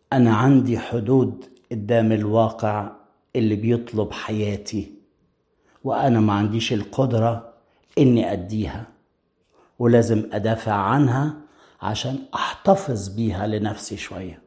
انا عندي حدود قدام الواقع اللي بيطلب حياتي وانا ما عنديش القدره اني اديها ولازم ادافع عنها عشان احتفظ بيها لنفسي شويه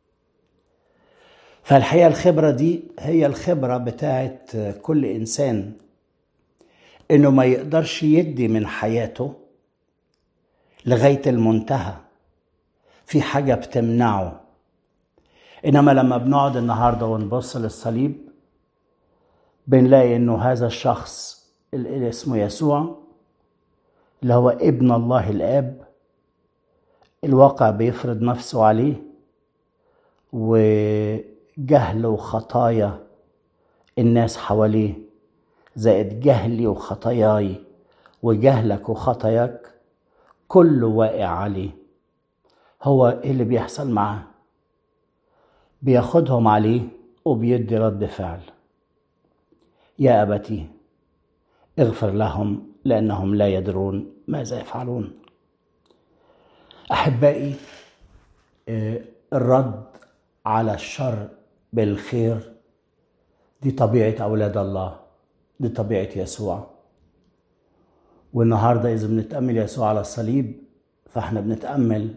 فالحقيقه الخبره دي هي الخبره بتاعت كل انسان انه ما يقدرش يدي من حياته لغايه المنتهى في حاجه بتمنعه انما لما بنقعد النهارده ونبص للصليب بنلاقي انه هذا الشخص اللي اسمه يسوع اللي هو ابن الله الاب الواقع بيفرض نفسه عليه وجهل وخطايا الناس حواليه زائد جهلي وخطاياي وجهلك وخطاياك كله واقع عليه هو ايه اللي بيحصل معاه بياخدهم عليه وبيدي رد فعل يا أبتي اغفر لهم لأنهم لا يدرون ماذا يفعلون أحبائي الرد على الشر بالخير دي طبيعة أولاد الله دي طبيعة يسوع والنهاردة إذا بنتأمل يسوع على الصليب فإحنا بنتأمل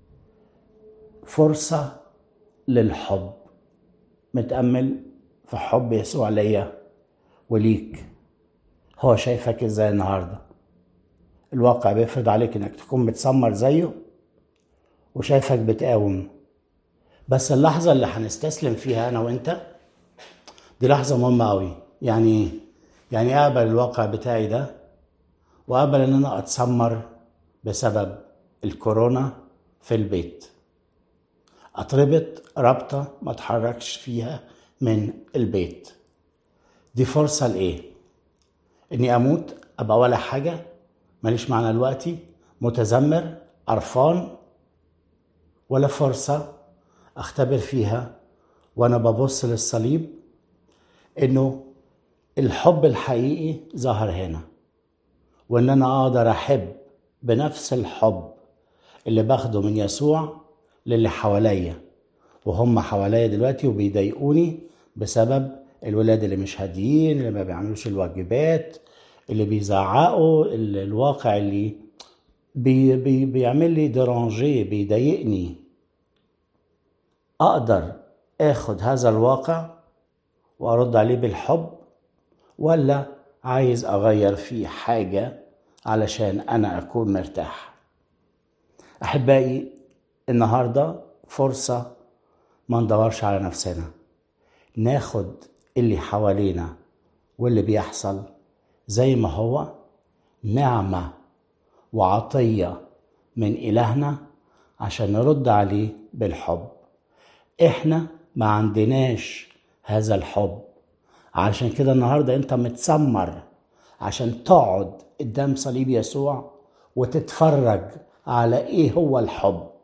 فرصة للحب متأمل في حب يسوع ليا وليك هو شايفك ازاي النهارده الواقع بيفرض عليك انك تكون متسمر زيه وشايفك بتقاوم بس اللحظة اللي هنستسلم فيها أنا وأنت دي لحظة مهمة أوي يعني يعني أقبل الواقع بتاعي ده وأقبل إن أنا أتسمر بسبب الكورونا في البيت اتربط رابطة ما اتحركش فيها من البيت دي فرصة لإيه؟ إني أموت أبقى ولا حاجة ماليش معنى دلوقتي متذمر قرفان ولا فرصة أختبر فيها وأنا ببص للصليب إنه الحب الحقيقي ظهر هنا وإن أنا أقدر أحب بنفس الحب اللي باخده من يسوع للي حواليا وهم حواليا دلوقتي وبيضايقوني بسبب الولاد اللي مش هاديين اللي ما بيعملوش الواجبات اللي بيزعقوا ال- الواقع اللي بي بي بيعمل لي درانجي بيضايقني اقدر اخد هذا الواقع وارد عليه بالحب ولا عايز اغير فيه حاجه علشان انا اكون مرتاح احبائي النهارده فرصه ما ندورش على نفسنا ناخد اللي حوالينا واللي بيحصل زي ما هو نعمه وعطيه من الهنا عشان نرد عليه بالحب احنا ما عندناش هذا الحب علشان كده النهارده انت متسمر عشان تقعد قدام صليب يسوع وتتفرج على ايه هو الحب